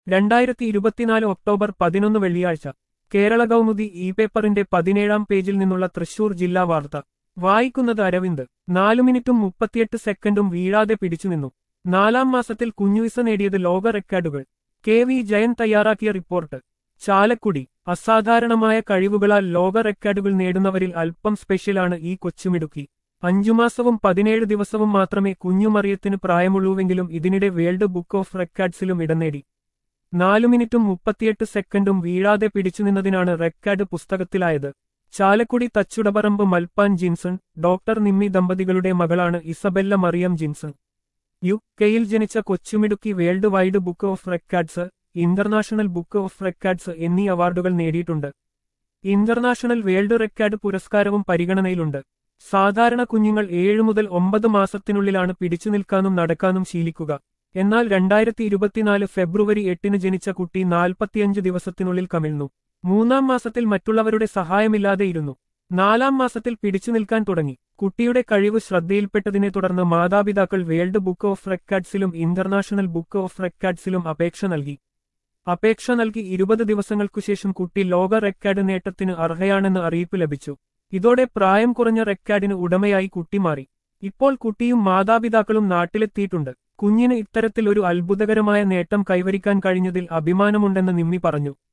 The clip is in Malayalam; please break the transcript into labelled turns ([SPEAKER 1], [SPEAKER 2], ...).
[SPEAKER 1] രണ്ടായിരത്തി ഇരുപത്തിനാല് ഒക്ടോബർ പതിനൊന്ന് വെള്ളിയാഴ്ച കേരള കൗമുദി ഇ പേപ്പറിന്റെ പതിനേഴാം പേജിൽ നിന്നുള്ള തൃശൂർ ജില്ലാ വാർത്ത വായിക്കുന്നത് അരവിന്ദ് നാലു മിനിറ്റും മുപ്പത്തിയെട്ട് സെക്കൻഡും വീഴാതെ പിടിച്ചുനിന്നു നാലാം മാസത്തിൽ കുഞ്ഞുവിസ നേടിയത് ലോക റെക്കോർഡുകൾ കെ വി ജയൻ തയ്യാറാക്കിയ റിപ്പോർട്ട് ചാലക്കുടി അസാധാരണമായ കഴിവുകളാൽ ലോക റെക്കോർഡുകൾ നേടുന്നവരിൽ അല്പം സ്പെഷ്യലാണ് ഈ കൊച്ചുമിടുക്കി അഞ്ചു മാസവും പതിനേഴ് ദിവസവും മാത്രമേ കുഞ്ഞുമറിയത്തിന് പ്രായമുള്ളൂവെങ്കിലും ഇതിനിടെ വേൾഡ് ബുക്ക് ഓഫ് റെക്കോർഡ്സിലും ഇടം നേടി നാലു മിനിറ്റും മുപ്പത്തിയെട്ട് സെക്കൻഡും വീഴാതെ പിടിച്ചുനിന്നതിനാണ് റെക്കോർഡ് പുസ്തകത്തിലായത് ചാലക്കുടി തച്ചുടപറമ്പ് മൽപ്പാൻ ജിൻസൺ ഡോക്ടർ നിമ്മി ദമ്പതികളുടെ മകളാണ് ഇസബെല്ല മറിയം ജിൻസൺ യു കെയിൽ ജനിച്ച കൊച്ചുമിടുക്കി world wide book of records international book of records എന്നീ അവാർഡുകൾ നേടിയിട്ടുണ്ട് ഇന്റർനാഷണൽ വേൾഡ് റെക്കോർഡ് പുരസ്കാരവും പരിഗണനയിലുണ്ട് സാധാരണ കുഞ്ഞുങ്ങൾ ഏഴു മുതൽ ഒമ്പത് മാസത്തിനുള്ളിലാണ് പിടിച്ചു നിൽക്കാനും നടക്കാനും ശീലിക്കുക എന്നാൽ രണ്ടായിരത്തി ഇരുപത്തിനാല് ഫെബ്രുവരി എട്ടിന് ജനിച്ച കുട്ടി നാൽപ്പത്തിയഞ്ച് ദിവസത്തിനുള്ളിൽ കമിഴ്ന്നു മൂന്നാം മാസത്തിൽ മറ്റുള്ളവരുടെ സഹായമില്ലാതെ ഇരുന്നു നാലാം മാസത്തിൽ പിടിച്ചു നിൽക്കാൻ തുടങ്ങി കുട്ടിയുടെ കഴിവ് ശ്രദ്ധയിൽപ്പെട്ടതിനെ തുടർന്ന് മാതാപിതാക്കൾ വേൾഡ് ബുക്ക് ഓഫ് റെക്കോർഡ്സിലും ഇന്റർനാഷണൽ ബുക്ക് ഓഫ് റെക്കോർഡ്സിലും അപേക്ഷ നൽകി അപേക്ഷ നൽകി ഇരുപത് ദിവസങ്ങൾക്കുശേഷം കുട്ടി ലോക റെക്കോർഡ് നേട്ടത്തിന് അർഹയാണെന്ന് അറിയിപ്പ് ലഭിച്ചു ഇതോടെ പ്രായം കുറഞ്ഞ റെക്കോർഡിന് ഉടമയായി കുട്ടി മാറി ഇപ്പോൾ കുട്ടിയും മാതാപിതാക്കളും നാട്ടിലെത്തിയിട്ടുണ്ട് കുഞ്ഞിന് ഇത്തരത്തിൽ ഒരു അത്ഭുതകരമായ നേട്ടം കൈവരിക്കാൻ കഴിഞ്ഞതിൽ അഭിമാനമുണ്ടെന്ന് നിമ്മി പറഞ്ഞു